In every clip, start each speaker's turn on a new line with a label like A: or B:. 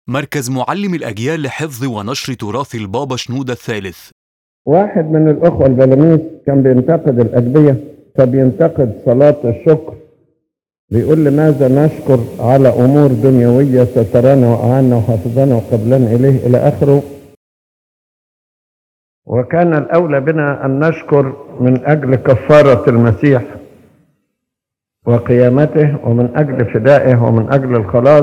A: مركز معلم الأجيال لحفظ ونشر تراث البابا شنودة الثالث
B: واحد من الأخوة البلاميس كان بينتقد الأدبية فبينتقد صلاة الشكر بيقول لماذا نشكر على أمور دنيوية سترانا وأعانا وحفظنا وقبلنا إليه إلى آخره وكان الأولى بنا أن نشكر من أجل كفارة المسيح وقيامته ومن أجل فدائه ومن أجل الخلاص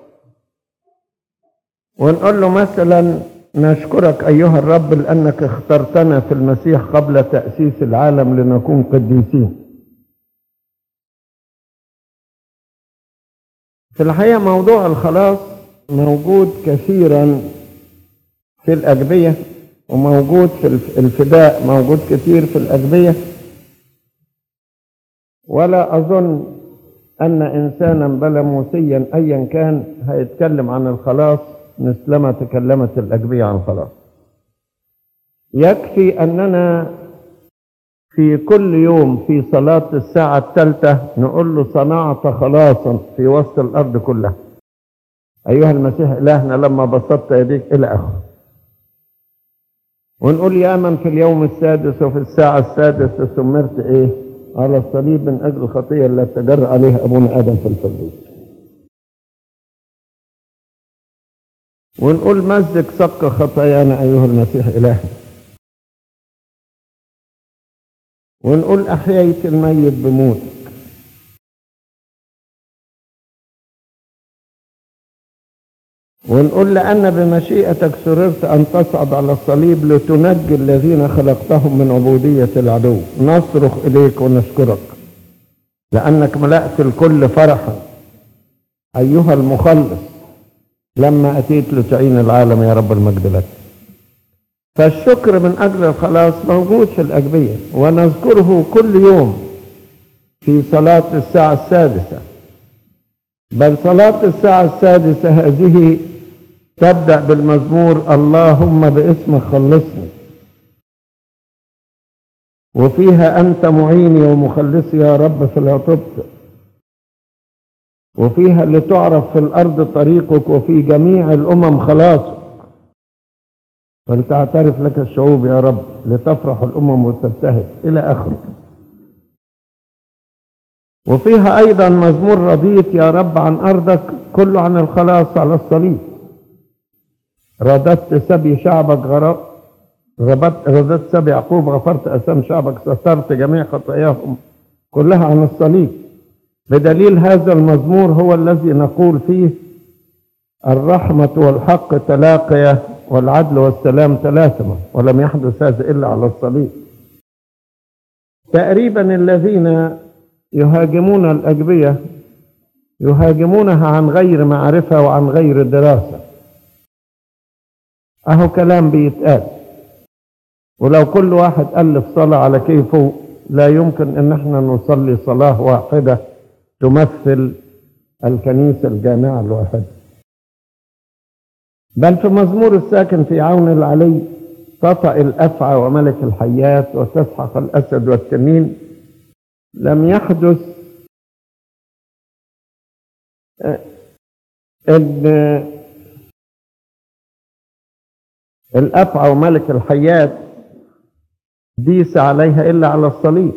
B: ونقول له مثلا نشكرك أيها الرب لأنك اخترتنا في المسيح قبل تأسيس العالم لنكون قديسين في الحقيقة موضوع الخلاص موجود كثيرا في الأجبية وموجود في الفداء موجود كثير في الأجبية ولا أظن أن إنسانا بلموسيا أيا كان هيتكلم عن الخلاص مثلما تكلمت الأجبية عن الخلاص يكفي أننا في كل يوم في صلاة الساعة الثالثة نقول له صنعت خلاصا في وسط الأرض كلها أيها المسيح إلهنا لما بسطت يديك إلى آخره ونقول يا من في اليوم السادس وفي الساعة السادسة سمرت إيه على الصليب من أجل الخطية التي تجر عليها أبونا آدم في الفردوس ونقول مزق صك خطايانا أيها المسيح إلهنا ونقول أحييت الميت بموتك ونقول لأن بمشيئتك سررت أن تصعد على الصليب لتنجي الذين خلقتهم من عبودية العدو نصرخ إليك ونشكرك لأنك ملأت الكل فرحا أيها المخلص لما أتيت لتعين العالم يا رب المجد لك فالشكر من أجل الخلاص موجود في الأجبية ونذكره كل يوم في صلاة الساعة السادسة بل صلاة الساعة السادسة هذه تبدأ بالمزمور اللهم باسمك خلصني وفيها أنت معيني ومخلصي يا رب فلا تبطئ وفيها لتعرف في الأرض طريقك وفي جميع الأمم خلاصك ولتعترف لك الشعوب يا رب لتفرح الأمم وتبتهج إلى آخره وفيها أيضا مزمور رضيت يا رب عن أرضك كله عن الخلاص على الصليب رددت سبي شعبك غرق ربطت رددت سبي يعقوب غفرت أسام شعبك سترت جميع خطاياهم كلها عن الصليب بدليل هذا المزمور هو الذي نقول فيه الرحمة والحق تلاقيا والعدل والسلام تلاثما ولم يحدث هذا إلا على الصليب تقريبا الذين يهاجمون الأجبية يهاجمونها عن غير معرفة وعن غير دراسة أهو كلام بيتقال ولو كل واحد ألف صلاة على كيفه لا يمكن أن احنا نصلي صلاة واحدة تمثل الكنيسة الجامعة الواحدة بل في مزمور الساكن في عون العلي تطأ الأفعى وملك الحيات وتسحق الأسد والتنين لم يحدث ان الافعى وملك الحيات ديس عليها الا على الصليب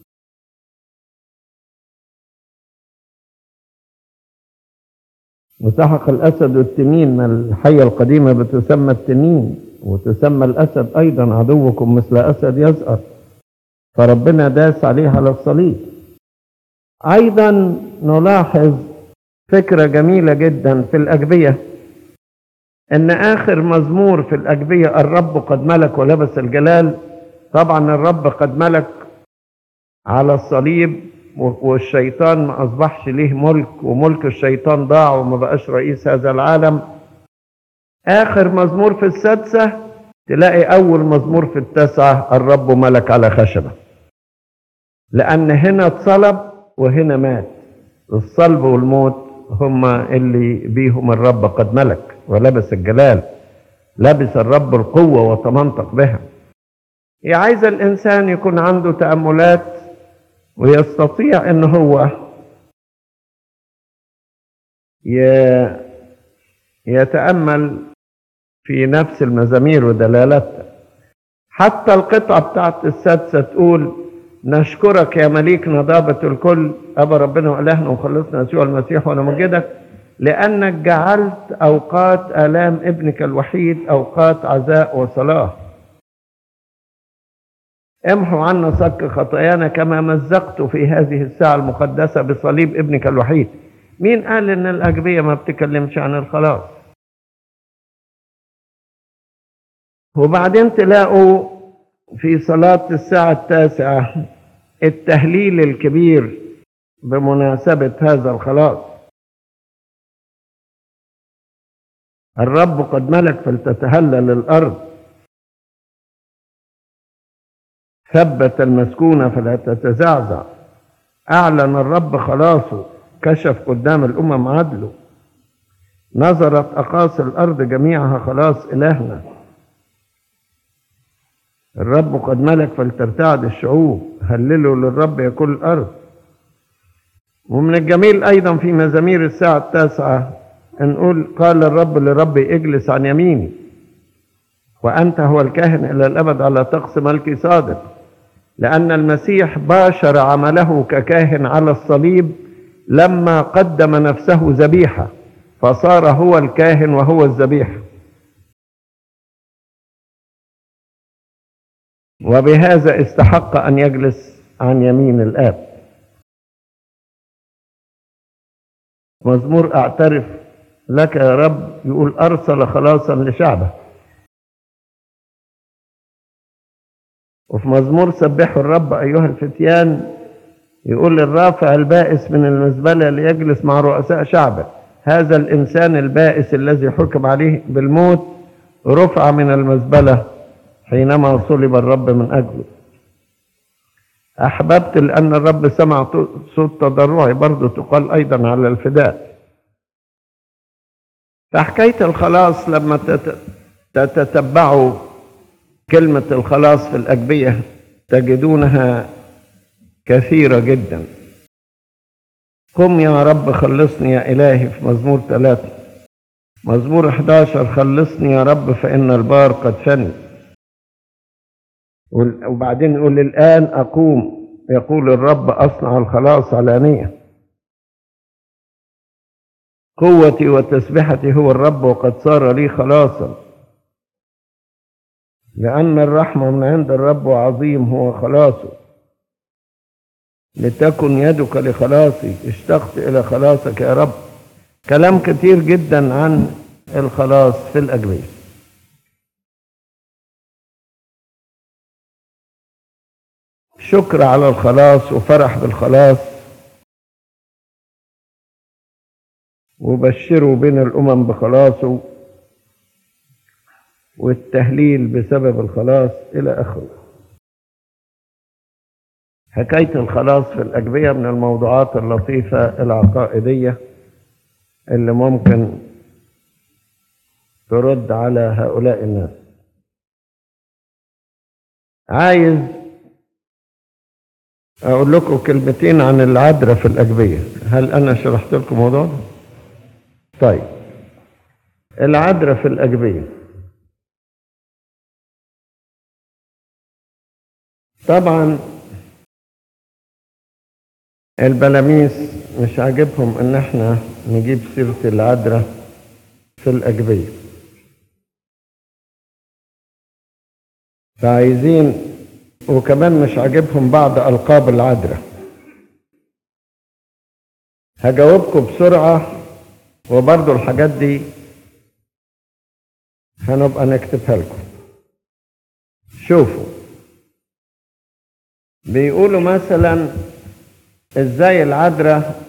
B: وسحق الاسد والتنين ما الحيه القديمه بتسمى التنين وتسمى الاسد ايضا عدوكم مثل اسد يزأر فربنا داس عليه على الصليب ايضا نلاحظ فكره جميله جدا في الاجبيه ان اخر مزمور في الاجبيه الرب قد ملك ولبس الجلال طبعا الرب قد ملك على الصليب والشيطان ما اصبحش ليه ملك وملك الشيطان ضاع وما بقاش رئيس هذا العالم اخر مزمور في السادسه تلاقي اول مزمور في التاسعه الرب ملك على خشبه لان هنا اتصلب وهنا مات الصلب والموت هما اللي بيهم الرب قد ملك ولبس الجلال لبس الرب القوة وتمنطق بها هي عايزة الإنسان يكون عنده تأملات ويستطيع إن هو يتأمل في نفس المزامير ودلالاتها حتى القطعة بتاعت السادسة تقول نشكرك يا مليك نضابة الكل أبا ربنا وإلهنا وخلصنا يسوع المسيح ونمجدك لأنك جعلت أوقات آلام ابنك الوحيد أوقات عزاء وصلاة امحو عنا صك خطايانا كما مزقت في هذه الساعة المقدسة بصليب ابنك الوحيد مين قال ان الأجبية ما بتكلمش عن الخلاص وبعدين تلاقوا في صلاة الساعة التاسعة التهليل الكبير بمناسبة هذا الخلاص الرب قد ملك فلتتهلل الأرض ثبت المسكونة فلا تتزعزع أعلن الرب خلاصه كشف قدام الأمم عدله نظرت أقاصي الأرض جميعها خلاص إلهنا الرب قد ملك فلترتعد الشعوب هللوا للرب يا كل الأرض ومن الجميل أيضا في مزامير الساعة التاسعة نقول قال الرب لربي اجلس عن يميني وأنت هو الكاهن إلى الأبد على طقس ملكي صادق لأن المسيح باشر عمله ككاهن على الصليب لما قدم نفسه ذبيحة فصار هو الكاهن وهو الذبيحة وبهذا استحق أن يجلس عن يمين الآب مزمور أعترف لك يا رب يقول أرسل خلاصا لشعبه وفي مزمور سبحوا الرب أيها الفتيان يقول الرافع البائس من المزبلة ليجلس مع رؤساء شعبه هذا الإنسان البائس الذي حكم عليه بالموت رفع من المزبلة حينما صلب الرب من أجله أحببت لأن الرب سمع صوت تضرعي برضه تقال أيضا على الفداء فحكاية الخلاص لما تتتبعوا كلمة الخلاص في الأجبية تجدونها كثيرة جدا قم يا رب خلصني يا إلهي في مزمور ثلاثة مزمور 11 خلصني يا رب فإن البار قد فني وبعدين يقول الآن أقوم يقول الرب أصنع الخلاص علانية قوتي وتسبحتي هو الرب وقد صار لي خلاصا لأن الرحمة من عند الرب وعظيم هو خلاصه لتكن يدك لخلاصي اشتقت إلى خلاصك يا رب كلام كتير جدا عن الخلاص في الأجبية شكر على الخلاص وفرح بالخلاص وبشروا بين الأمم بخلاصه والتهليل بسبب الخلاص إلى آخره حكاية الخلاص في الأجبية من الموضوعات اللطيفة العقائدية اللي ممكن ترد على هؤلاء الناس عايز أقول لكم كلمتين عن العذراء في الأجبية هل أنا شرحت لكم الموضوع ده؟ طيب العذراء في الأجبية طبعا البلاميس مش عاجبهم ان احنا نجيب سيرة العذراء في الأجبية فعايزين وكمان مش عاجبهم بعض ألقاب العذراء هجاوبكم بسرعة وبرضو الحاجات دي هنبقى نكتبها لكم شوفوا بيقولوا مثلا ازاي العذراء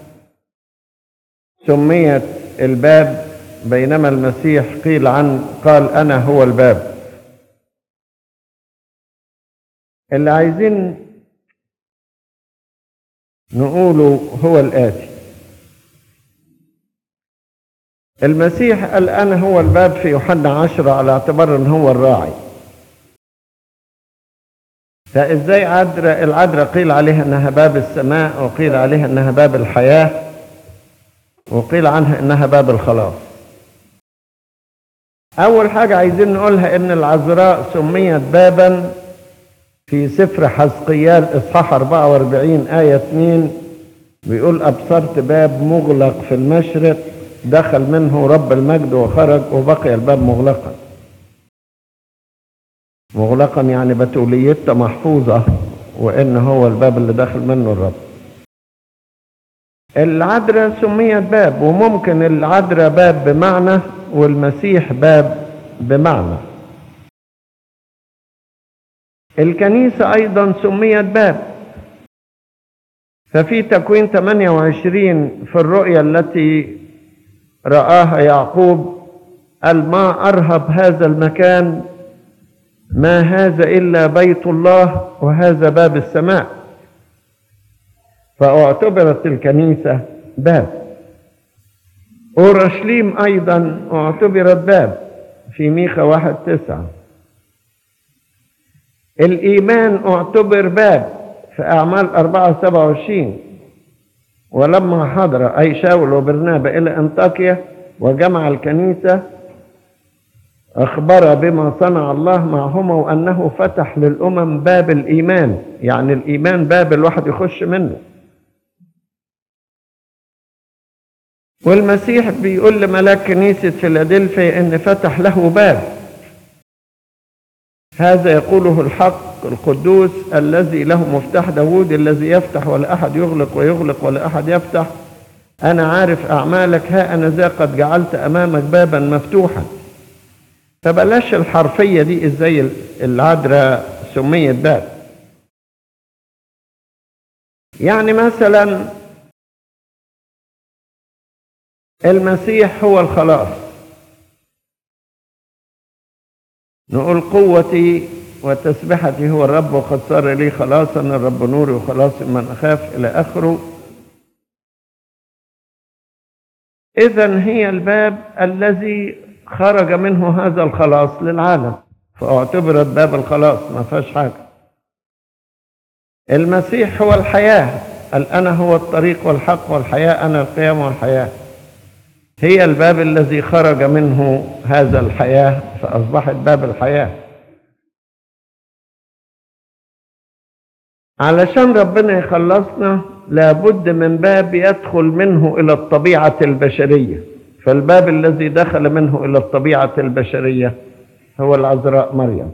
B: سميت الباب بينما المسيح قيل عن قال انا هو الباب اللي عايزين نقوله هو الآتي المسيح قال أنا هو الباب في يوحنا عشرة على اعتبار أن هو الراعي فإزاي عذراء العذراء قيل عليها أنها باب السماء وقيل عليها أنها باب الحياة وقيل عنها أنها باب الخلاص أول حاجة عايزين نقولها إن العذراء سميت بابا في سفر حزقيال إصحاح 44 آية 2 بيقول أبصرت باب مغلق في المشرق دخل منه رب المجد وخرج وبقي الباب مغلقا مغلقا يعني بتوليته محفوظة وإن هو الباب اللي دخل منه الرب العذراء سميت باب وممكن العذراء باب بمعنى والمسيح باب بمعنى الكنيسة أيضا سميت باب ففي تكوين 28 في الرؤيا التي رآها يعقوب قال ما أرهب هذا المكان ما هذا إلا بيت الله وهذا باب السماء فاعتبرت الكنيسة باب أورشليم أيضا اعتبرت باب في ميخا واحد تسعة الإيمان اعتبر باب في أعمال أربعة سبعة وعشرين ولما حضر أي شاول وبرنابا إلى أنطاكيا وجمع الكنيسة أخبر بما صنع الله معهما وأنه فتح للأمم باب الإيمان يعني الإيمان باب الواحد يخش منه والمسيح بيقول لملاك كنيسة فيلادلفيا إن فتح له باب هذا يقوله الحق القدوس الذي له مفتاح داوود الذي يفتح ولا أحد يغلق ويغلق ولا أحد يفتح أنا عارف أعمالك ها أنا ذا قد جعلت أمامك بابا مفتوحا فبلاش الحرفية دي ازاي العذراء سميت باب يعني مثلا المسيح هو الخلاص نقول قوتي وتسبحتي هو الرب وقد صار لي خلاصا الرب نوري وخلاص من أخاف إلى آخره إذا هي الباب الذي خرج منه هذا الخلاص للعالم فاعتبرت باب الخلاص ما فيهاش حاجة المسيح هو الحياة قال أنا هو الطريق والحق والحياة أنا القيام والحياة هي الباب الذي خرج منه هذا الحياة فأصبحت باب الحياة علشان ربنا يخلصنا لابد من باب يدخل منه إلى الطبيعة البشرية فالباب الذي دخل منه إلى الطبيعة البشرية هو العذراء مريم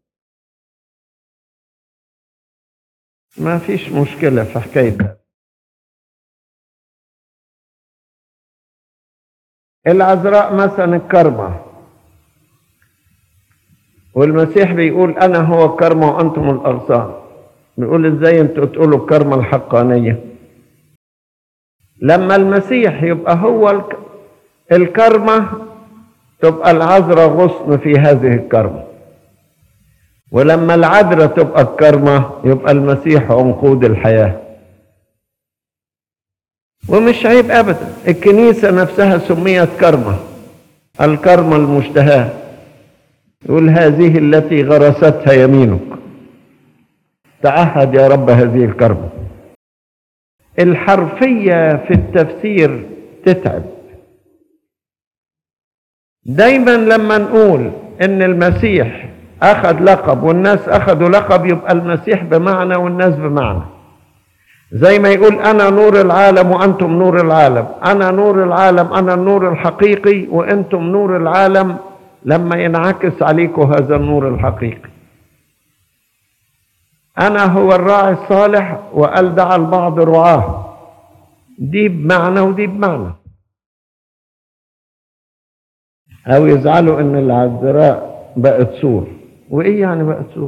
B: ما فيش مشكلة في حكاية العذراء مثلا الكرمة والمسيح بيقول أنا هو الكرمة وأنتم الأغصان بيقول إزاي أنتوا تقولوا الكرمة الحقانية لما المسيح يبقى هو الك... الكرمة تبقى العذراء غصن في هذه الكرمة ولما العذراء تبقى الكرمة يبقى المسيح عنقود الحياة ومش عيب أبدا الكنيسة نفسها سميت كرمة الكرمة المشتهاة يقول هذه التي غرستها يمينك تعهد يا رب هذه الكرمة الحرفية في التفسير تتعب دايما لما نقول ان المسيح اخذ لقب والناس اخذوا لقب يبقى المسيح بمعنى والناس بمعنى زي ما يقول انا نور العالم وانتم نور العالم انا نور العالم انا النور الحقيقي وانتم نور العالم لما ينعكس عليكم هذا النور الحقيقي انا هو الراعي الصالح وقال دعا البعض رعاه دي بمعنى ودي بمعنى او يزعلوا ان العذراء بقت سور وايه يعني بقت سور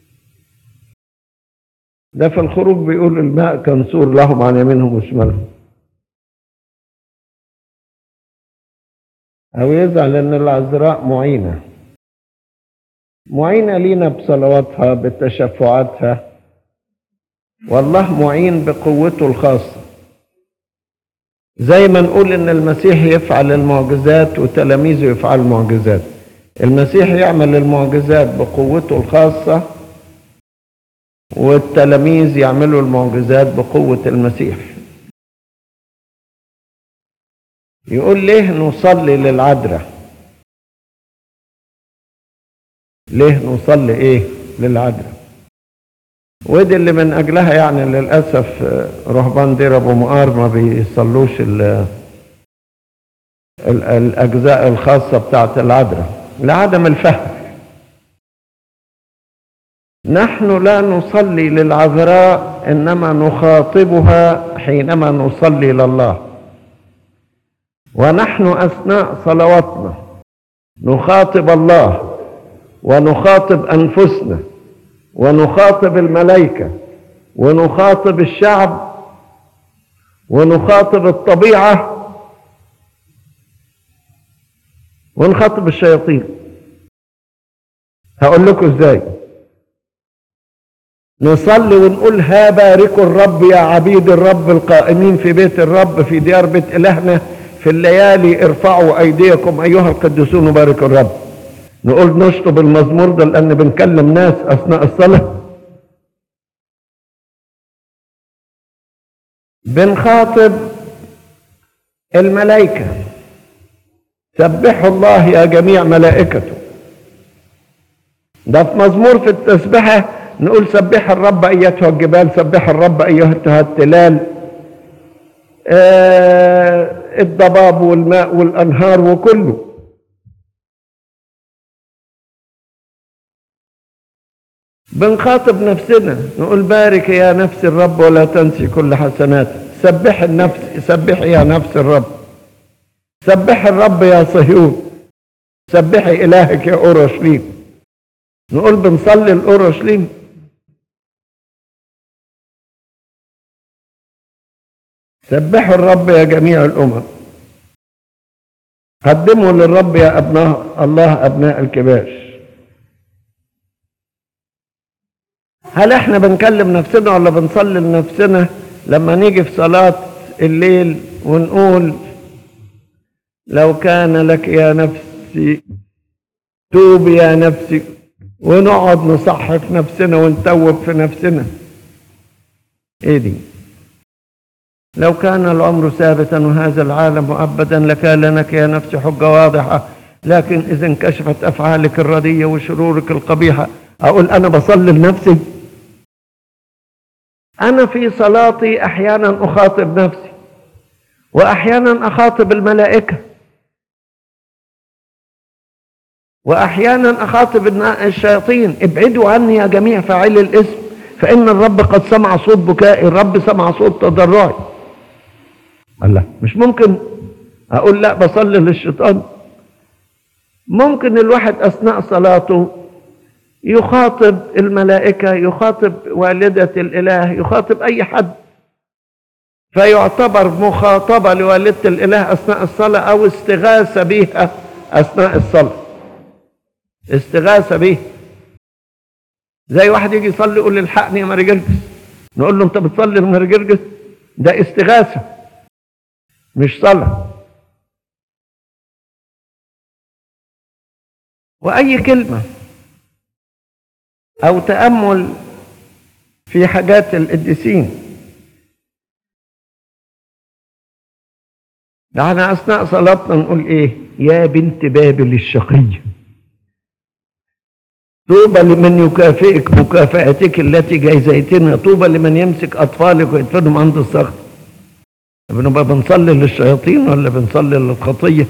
B: ده في الخروج بيقول الماء كان سور لهم عن يمينهم وشمالهم او يزعل ان العذراء معينه معينه لينا بصلواتها بتشفعاتها والله معين بقوته الخاصه زي ما نقول ان المسيح يفعل المعجزات وتلاميذه يفعلوا المعجزات المسيح يعمل المعجزات بقوته الخاصة والتلاميذ يعملوا المعجزات بقوة المسيح يقول ليه نصلي للعذراء ليه نصلي ايه للعذراء ودي اللي من اجلها يعني للاسف رهبان دير ابو مقار ما بيصلوش ال ال الاجزاء الخاصه بتاعت العذراء لعدم الفهم نحن لا نصلي للعذراء انما نخاطبها حينما نصلي لله ونحن اثناء صلواتنا نخاطب الله ونخاطب انفسنا ونخاطب الملائكه ونخاطب الشعب ونخاطب الطبيعه ونخاطب الشياطين هقول لكم ازاي نصلي ونقول ها باركوا الرب يا عبيد الرب القائمين في بيت الرب في ديار بيت إلهنا في الليالي ارفعوا أيديكم أيها القديسون وباركوا الرب نقول نشطب المزمور ده لأن بنكلم ناس أثناء الصلاة بنخاطب الملائكة سبحوا الله يا جميع ملائكته ده في مزمور في التسبحه نقول سبح الرب ايتها الجبال سبح الرب ايتها التلال آه الضباب والماء والانهار وكله بنخاطب نفسنا نقول بارك يا نفس الرب ولا تنسي كل حسناته سبح النفس سبح يا نفس الرب سبح الرب يا صهيون سبحي الهك يا اورشليم نقول بنصلي الاورشليم سبحوا الرب يا جميع الأمم قدموا للرب يا أبناء الله أبناء الكباش هل احنا بنكلم نفسنا ولا بنصلي لنفسنا لما نيجي في صلاة الليل ونقول لو كان لك يا نفسي توب يا نفسي ونقعد نصحف نفسنا ونتوب في نفسنا ايه دي لو كان العمر ثابتا وهذا العالم مؤبدا لكان لك يا نفس حجة واضحة لكن إذا انكشفت أفعالك الردية وشرورك القبيحة أقول أنا بصلي لنفسي أنا في صلاتي أحيانا أخاطب نفسي وأحيانا أخاطب الملائكة وأحيانا أخاطب الشياطين ابعدوا عني يا جميع فاعلي الاسم فإن الرب قد سمع صوت بكائي الرب سمع صوت تضرعي الله مش ممكن اقول لا بصلي للشيطان ممكن الواحد اثناء صلاته يخاطب الملائكه يخاطب والده الاله يخاطب اي حد فيعتبر مخاطبه لوالده الاله اثناء الصلاه او استغاثه بها اثناء الصلاه استغاثه به زي واحد يجي يصلي يقول لي الحقني يا مرجرجس نقول له انت بتصلي لمرجرجس ده استغاثه مش صلاة وأي كلمة أو تأمل في حاجات القديسين احنا أثناء صلاتنا نقول إيه يا بنت بابل الشقية طوبى لمن يكافئك مكافأتك التي جايزيتنا طوبى لمن يمسك أطفالك ويدفنهم عند الصخر بنبقى بنصلي للشياطين ولا بنصلي للخطية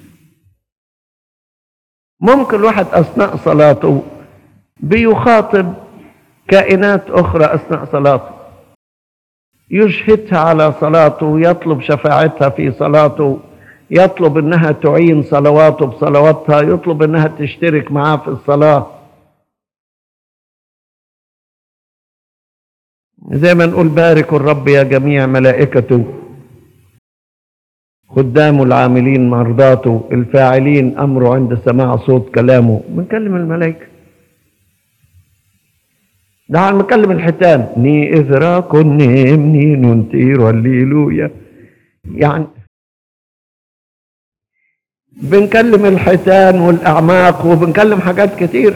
B: ممكن الواحد أثناء صلاته بيخاطب كائنات أخرى أثناء صلاته يشهدها على صلاته يطلب شفاعتها في صلاته يطلب انها تعين صلواته بصلواتها يطلب انها تشترك معاه في الصلاه زي ما نقول باركوا الرب يا جميع ملائكته خدام العاملين مرضاته الفاعلين امره عند سماع صوت كلامه بنكلم الملائكه ده بنكلم الحيتان ني اذراك نيمني ننتير هللويا يعني بنكلم الحيتان والاعماق وبنكلم حاجات كتير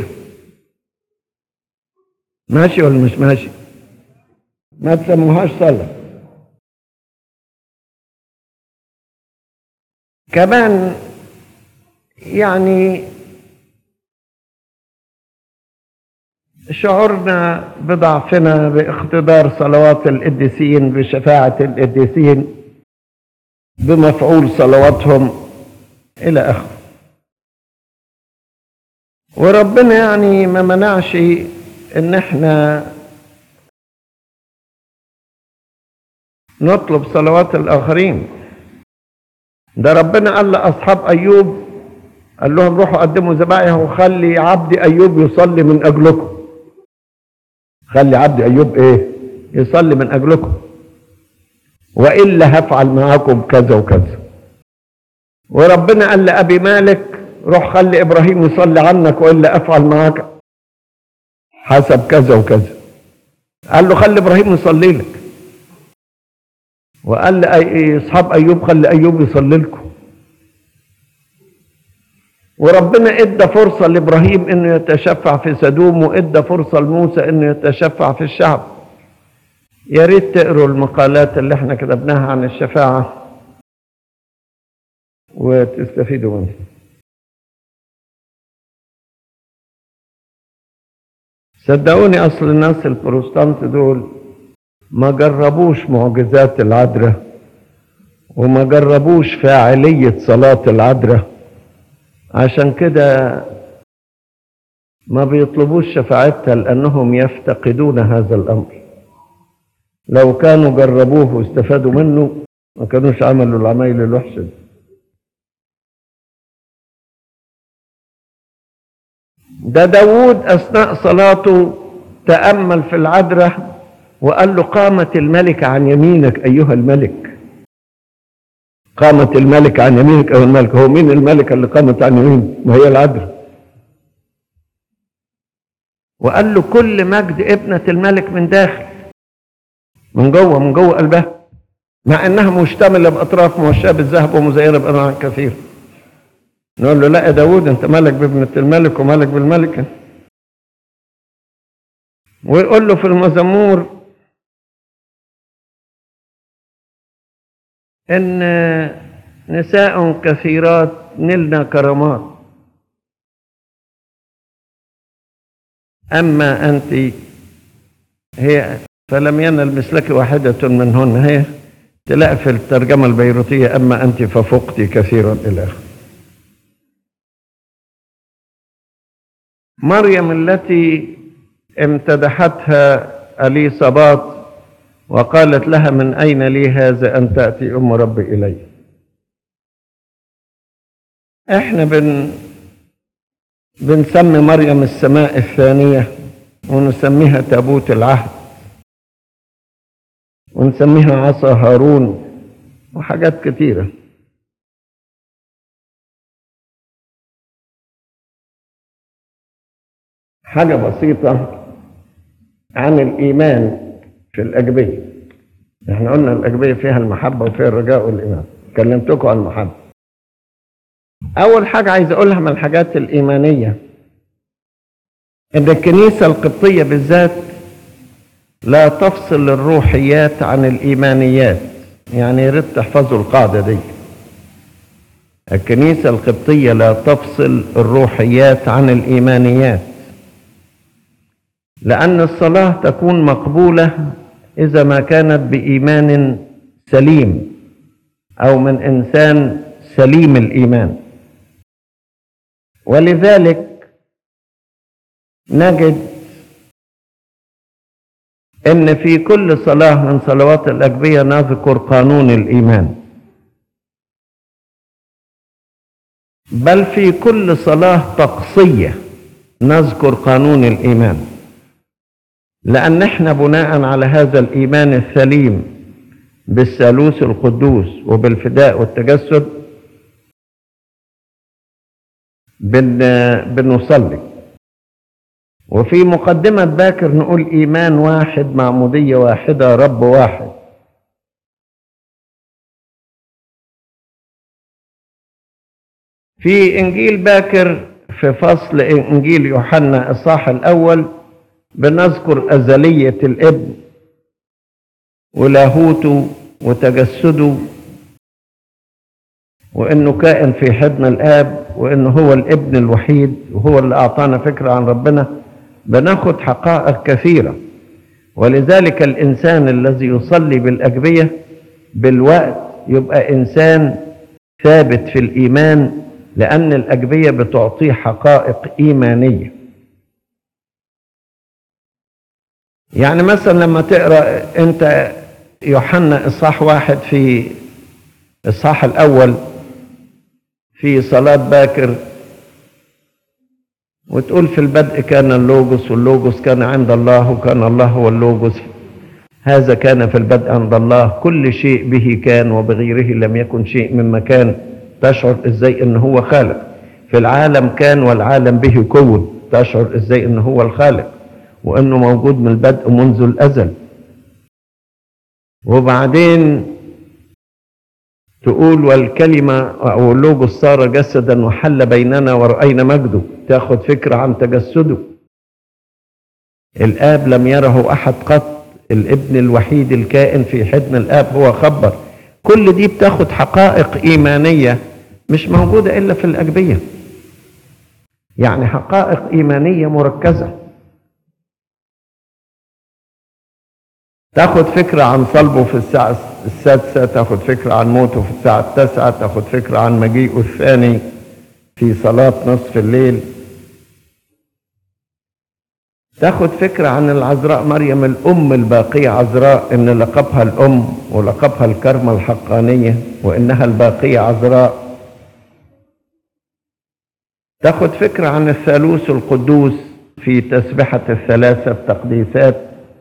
B: ماشي ولا مش ماشي ما تسموهاش صلاه كمان يعني شعورنا بضعفنا باقتدار صلوات القديسين بشفاعة القديسين بمفعول صلواتهم إلى آخره وربنا يعني ما منعش إن إحنا نطلب صلوات الآخرين ده ربنا قال لأصحاب أيوب قال لهم روحوا قدموا ذبائح وخلي عبدي أيوب يصلي من أجلكم خلي عبدي أيوب إيه يصلي من أجلكم وإلا هفعل معاكم كذا وكذا وربنا قال لأبي مالك روح خلي إبراهيم يصلي عنك وإلا أفعل معاك حسب كذا وكذا قال له خلي إبراهيم يصلي لك وقال لأصحاب أيوب خلي أيوب يصلي لكم وربنا ادى فرصة لإبراهيم إنه يتشفع في سدوم وادى فرصة لموسى إنه يتشفع في الشعب يا ريت تقروا المقالات اللي احنا كتبناها عن الشفاعة وتستفيدوا منها صدقوني أصل الناس البروتستانت دول ما جربوش معجزات العذراء وما جربوش فاعلية صلاة العذراء عشان كده ما بيطلبوش شفاعتها لأنهم يفتقدون هذا الأمر لو كانوا جربوه واستفادوا منه ما كانوش عملوا العمايل الوحشة دي ده داود أثناء صلاته تأمل في العذراء وقال له قامت الملك عن يمينك أيها الملك قامت الملك عن يمينك أيها الملك هو مين الملكة اللي قامت عن يمين ما هي العذراء وقال له كل مجد ابنة الملك من داخل من جوه من جوه قلبها مع انها مشتمله باطراف موشاه بالذهب ومزينه بانواع كثيره نقول له لا يا داود انت مالك بابنة الملك ومالك بالملكة ويقول له في المزمور ان نساء كثيرات نلنا كرامات اما انت هي فلم ينل مثلك واحدة منهن هي تلاقي في الترجمة البيروتية أما أنت ففقت كثيرا إلى آخره مريم التي امتدحتها اليصابات وقالت لها من اين لي هذا ان تاتي ام ربي الي احنا بن بنسمي مريم السماء الثانيه ونسميها تابوت العهد ونسميها عصا هارون وحاجات كتيره حاجة بسيطة عن الإيمان في الأجبية احنا قلنا الأجبية فيها المحبة وفيها الرجاء والإيمان كلمتكم عن المحبة أول حاجة عايز أقولها من الحاجات الإيمانية إن الكنيسة القبطية بالذات لا تفصل الروحيات عن الإيمانيات يعني يا ريت تحفظوا القاعدة دي الكنيسة القبطية لا تفصل الروحيات عن الإيمانيات لأن الصلاة تكون مقبولة إذا ما كانت بإيمان سليم أو من إنسان سليم الإيمان ولذلك نجد إن في كل صلاة من صلوات الأجبية نذكر قانون الإيمان بل في كل صلاة طقسية نذكر قانون الإيمان لأن احنا بناء على هذا الإيمان السليم بالثالوث القدوس وبالفداء والتجسد بن بنصلي وفي مقدمة باكر نقول إيمان واحد معمودية واحدة رب واحد في إنجيل باكر في فصل إنجيل يوحنا الصاح الأول بنذكر أزلية الابن ولاهوته وتجسده وإنه كائن في حضن الآب وإنه هو الابن الوحيد وهو اللي أعطانا فكرة عن ربنا بناخد حقائق كثيرة ولذلك الإنسان الذي يصلي بالأجبية بالوقت يبقى إنسان ثابت في الإيمان لأن الأجبية بتعطيه حقائق إيمانية يعني مثلا لما تقرأ أنت يوحنا إصحاح واحد في الإصحاح الأول في صلاة باكر وتقول في البدء كان اللوجوس واللوجوس كان عند الله وكان الله هو اللوجوس هذا كان في البدء عند الله كل شيء به كان وبغيره لم يكن شيء مما كان تشعر ازاي ان هو خالق في العالم كان والعالم به كون تشعر ازاي ان هو الخالق وانه موجود من البدء منذ الازل وبعدين تقول والكلمة أو اللوجوس صار جسدا وحل بيننا ورأينا مجده تاخد فكرة عن تجسده الآب لم يره أحد قط الابن الوحيد الكائن في حضن الآب هو خبر كل دي بتاخد حقائق إيمانية مش موجودة إلا في الأجبية يعني حقائق إيمانية مركزة تاخد فكرة عن صلبه في الساعة السادسة تاخد فكرة عن موته في الساعة التاسعة تاخد فكرة عن مجيئه الثاني في صلاة نصف الليل تاخد فكرة عن العذراء مريم الأم الباقية عذراء إن لقبها الأم ولقبها الكرمة الحقانية وإنها الباقية عذراء تاخد فكرة عن الثالوث القدوس في تسبحة الثلاثة التقديسات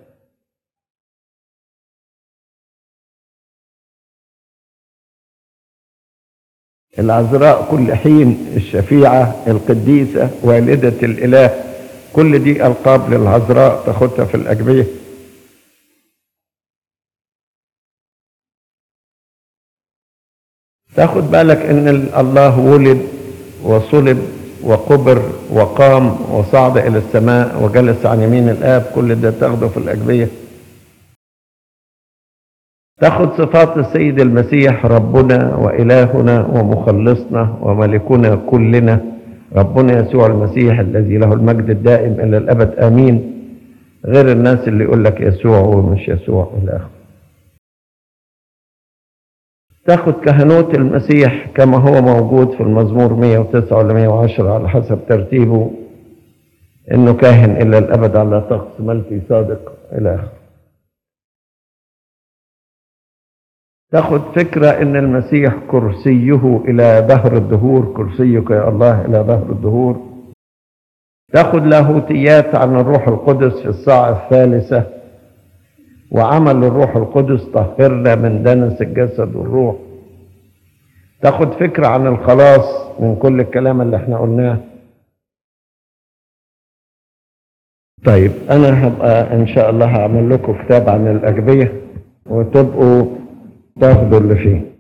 B: العذراء كل حين الشفيعة القديسة والدة الإله كل دي ألقاب للعذراء تاخدها في الأجبية تاخد بالك ان الله ولد وصلب وقبر وقام وصعد الى السماء وجلس عن يمين الاب كل ده تاخده في الاجبيه تاخد صفات السيد المسيح ربنا والهنا ومخلصنا وملكنا كلنا ربنا يسوع المسيح الذي له المجد الدائم الى الابد امين غير الناس اللي يقول لك يسوع ومش يسوع الى اخره تاخد كهنوت المسيح كما هو موجود في المزمور 109 ولا 110 على حسب ترتيبه انه كاهن الى الابد على طقس ملكي صادق الى اخره تاخد فكرة ان المسيح كرسيه الى دهر الدهور كرسيك يا الله الى دهر الدهور تاخد لاهوتيات عن الروح القدس في الساعة الثالثة وعمل الروح القدس طهرنا من دنس الجسد والروح تاخد فكرة عن الخلاص من كل الكلام اللي احنا قلناه طيب انا هبقى ان شاء الله هعمل لكم كتاب عن الاجبية وتبقوا تاخدوا اللي فيه